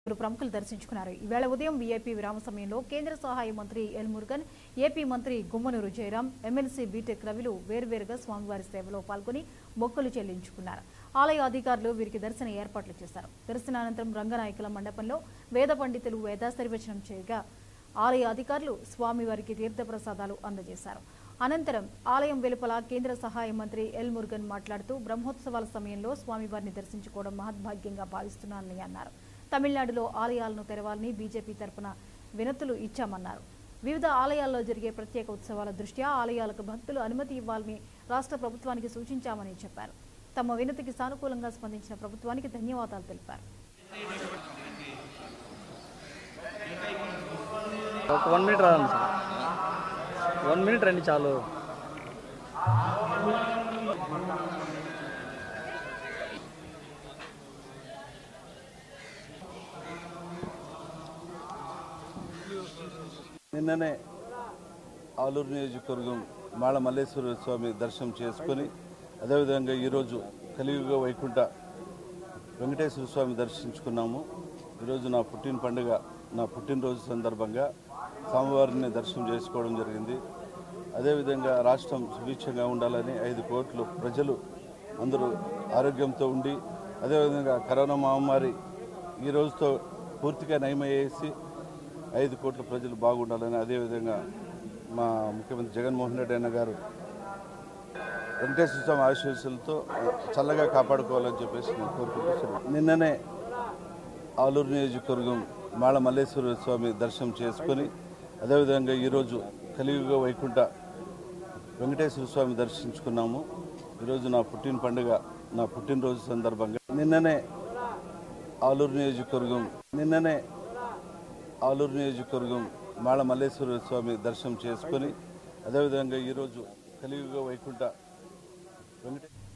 పలువురు ప్రముఖులు దర్శించుకున్నారు ఈవేళ ఉదయం వీఐపీ విరామ సమయంలో కేంద్ర సహాయ మంత్రి ఎల్ మురుగన్ ఏపీ మంత్రి గుమ్మనూరు జయరాం ఎమ్మెల్సీ బీటెక్ రవిలు వేర్వేరుగా స్వామివారి సేవలో పాల్గొని మొక్కులు చెల్లించుకున్నారు ఆలయ అధికారులు వీరికి దర్శన ఏర్పాట్లు చేశారు దర్శనానంతరం రంగనాయకుల మండపంలో వేద పండితులు వేదాశీర్వచనం చేయగా ఆలయ అధికారులు స్వామివారికి తీర్థప్రసాదాలు అందజేశారు అనంతరం ఆలయం వెలుపల కేంద్ర సహాయ మంత్రి ఎల్ మురుగన్ మాట్లాడుతూ బ్రహ్మోత్సవాల సమయంలో స్వామివారిని దర్శించుకోవడం మహద్భాగ్యంగా భావిస్తున్నానని అన్నారు తమిళనాడులో ఆలయాలను తెరవాలని బీజేపీ తరపున వినతులు ఇచ్చామన్నారు వివిధ ఆలయాల్లో జరిగే ప్రత్యేక ఉత్సవాల దృష్ట్యా ఆలయాలకు భక్తులు అనుమతి ఇవ్వాలని రాష్ట్ర ప్రభుత్వానికి సూచించామని చెప్పారు తమ వినతికి సానుకూలంగా స్పందించిన ప్రభుత్వానికి ధన్యవాదాలు తెలిపారు ఒక వన్ మినిట్ రాదండి సార్ వన్ మినిట్ రండి చాలు నిన్ననే ఆలూరు నియోజకవర్గం మాళ మల్లేశ్వర స్వామి దర్శనం చేసుకొని అదేవిధంగా ఈరోజు కలియుగ వైకుంఠ వెంకటేశ్వర స్వామి దర్శించుకున్నాము ఈరోజు నా పుట్టిన పండుగ నా పుట్టినరోజు సందర్భంగా స్వామివారిని దర్శనం చేసుకోవడం జరిగింది అదేవిధంగా రాష్ట్రం సుభిక్షంగా ఉండాలని ఐదు కోట్లు ప్రజలు అందరూ ఆరోగ్యంతో ఉండి అదేవిధంగా కరోనా మహమ్మారి ఈ రోజుతో పూర్తిగా నయమయ్యేసి ఐదు కోట్ల ప్రజలు బాగుండాలని అదేవిధంగా మా ముఖ్యమంత్రి జగన్మోహన్ రెడ్డి అన్న గారు వెంకటేశ్వర స్వామి ఆశీస్సులతో చల్లగా కాపాడుకోవాలని చెప్పేసి నేను కోరుకుంటూ సెలవు. నిన్ననే ఆలూరు నియోజకవర్గం మాళ మల్లేశ్వర స్వామి దర్శనం చేసుకొని అదేవిధంగా ఈరోజు కలియుగ వైకుంఠ వెంకటేశ్వర స్వామి దర్శించుకున్నాము ఈరోజు నా పుట్టిన పండుగ నా పుట్టినరోజు సందర్భంగా నిన్ననే ఆలూరు నియోజకవర్గం నిన్ననే ఆలూరు నియోజకవర్గం మాళ మల్లేశ్వర స్వామి దర్శనం చేసుకొని అదేవిధంగా ఈరోజు కలియుగ వైకుంఠ వెంకటే